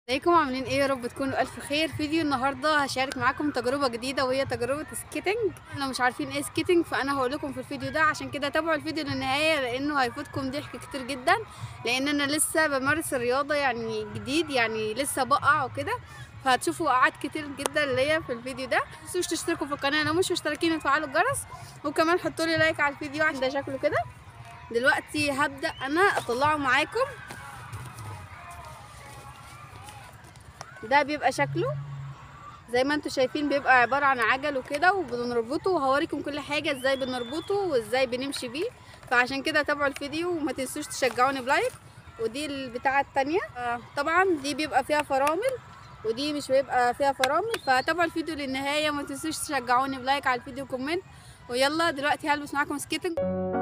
ازيكم عاملين ايه يا رب تكونوا الف خير فيديو النهارده هشارك معاكم تجربه جديده وهي تجربه سكيتنج لو مش عارفين ايه سكيتنج فانا هقول لكم في الفيديو ده عشان كده تابعوا الفيديو للنهايه لانه هيفوتكم ضحك كتير جدا لان انا لسه بمارس الرياضه يعني جديد يعني لسه بقع وكده فهتشوفوا وقعات كتير جدا ليا في الفيديو ده متنسوش تشتركوا في القناه لو مش مشتركين وتفعلوا الجرس وكمان حطوا لي لايك على الفيديو عشان ده شكله كده دلوقتي هبدا انا اطلعه معاكم ده بيبقى شكله زي ما انتم شايفين بيبقى عبارة عن عجل وكده وبنربطه وهوريكم كل حاجة ازاي بنربطه وازاي بنمشي بيه فعشان كده تابعوا الفيديو وما تنسوش تشجعوني بلايك ودي البتاعة التانية آه طبعا دي بيبقى فيها فرامل ودي مش بيبقى فيها فرامل فتابعوا الفيديو للنهاية وما تنسوش تشجعوني بلايك على الفيديو وكومنت ويلا دلوقتي هلبس معاكم سكيتنج